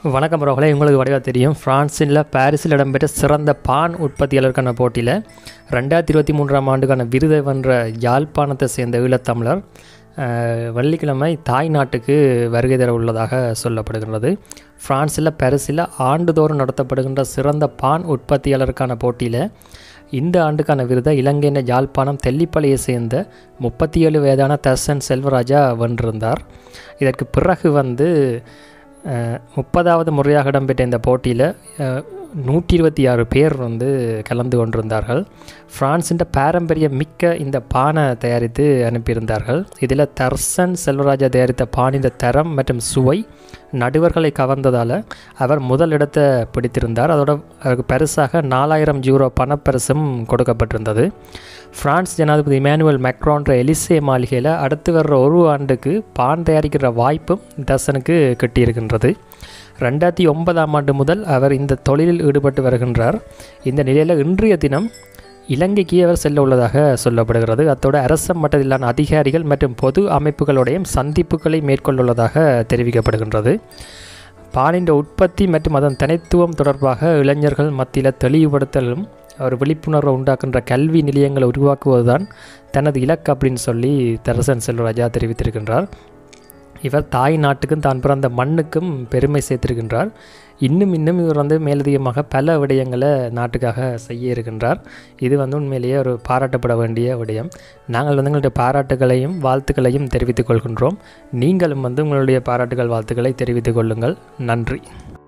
வணக்கம் ரோகலே உங்களுக்கு வடிவாக தெரியும் ஃப்ரான்ஸில் பாரிஸில் இடம்பெற்ற சிறந்த பான் உற்பத்தியாளருக்கான போட்டியில் ரெண்டாயிரத்தி இருபத்தி மூன்றாம் ஆண்டுக்கான விருதை வென்ற யாழ்ப்பாணத்தை சேர்ந்த ஈழத்தமிழர் அஹ், வெள்ளிக்கிழமை தாய் நாட்டுக்கு வருகை தர உள்ளதாக சொல்லப்படுகின்றது ஃப்ரான்ஸில் பாரிஸில் ஆண்டுதோறும் நடத்தப்படுகின்ற சிறந்த பான் உற்பத்தியாளருக்கான போட்டியில் இந்த ஆண்டுக்கான விருதை இலங்கையின் யாழ்ப்பாணம் தெல்லிப்பள்ளியை சேர்ந்த முப்பத்தி ஏழு வயதான தர்சன் செல்வராஜா வென்றிருந்தார் இதற்கு பிறகு வந்து அஹ், முப்பதாவது முறையாக இடம்பெற்ற இந்த போட்டியில் நூற்றி இருபத்தி ஆறு பேர் வந்து கலந்து கொண்டிருந்தார்கள் ஃப்ரான்ஸின் பாரம்பரிய மிக்க இந்த பானை தயாரித்து அனுப்பியிருந்தார்கள் இதில் தர்சன் செல்வராஜா தயாரித்த பானின் தரம் மற்றும் சுவை நடுவர்களை கவர்ந்ததால் அவர் முதல் இடத்தை பிடித்திருந்தார் அதோட அவருக்கு பரிசாக நாலாயிரம் யூரோ பணப்பரிசும் கொடுக்கப்பட்டிருந்தது பிரான்ஸ் ஜனாதிபதி இமானுவல் மேக்ரோன்ற எலிசே மாளிகையில் அடுத்து வர்ற ஒரு ஆண்டுக்கு பான் தயாரிக்கிற வாய்ப்பும் தர்சனுக்கு கிட்டியிருக்கின்றது ரெண்டாயிரத்தி ஒன்பதாம் ஆண்டு முதல் அவர் இந்த தொழிலில் ஈடுபட்டு வருகின்றார் இந்த நிலையில் இன்றைய தினம் இலங்கைக்கு அவர் செல்ல உள்ளதாக சொல்லப்படுகிறது அத்தோடு அரச மட்டத்திலான அதிகாரிகள் மற்றும் பொது அமைப்புகளுடையும் சந்திப்புகளை மேற்கொண்டுள்ளதாக தெரிவிக்கப்படுகின்றது பாலின் உற்பத்தி மற்றும் அதன் தனித்துவம் தொடர்பாக இளைஞர்கள் மத்தியில் தெளிவுபடுத்தலும் ஒரு விழிப்புணர்வை உண்டாக்குன்ற கல்வி நிலையங்களை உருவாக்குவதுதான் தனது இலக்கு அப்படின்னு சொல்லி தரசன் செல்வராஜா தெரிவித்திருக்கின்றார் இவர் தாய் நாட்டுக்கும் தான் பிறந்த மண்ணுக்கும் பெருமை சேர்த்திருக்கின்றார் இன்னும் இன்னும் இவர் வந்து மேலதிகமாக பல விடயங்களை நாட்டுக்காக செய்ய இருக்கின்றார் இது வந்து உண்மையிலேயே ஒரு பாராட்டப்பட வேண்டிய விடயம் நாங்கள் வந்து எங்களுடைய பாராட்டுகளையும் வாழ்த்துக்களையும் தெரிவித்துக் கொள்கின்றோம் நீங்களும் வந்து உங்களுடைய பாராட்டுகள் வாழ்த்துக்களை தெரிவித்துக் கொள்ளுங்கள் நன்றி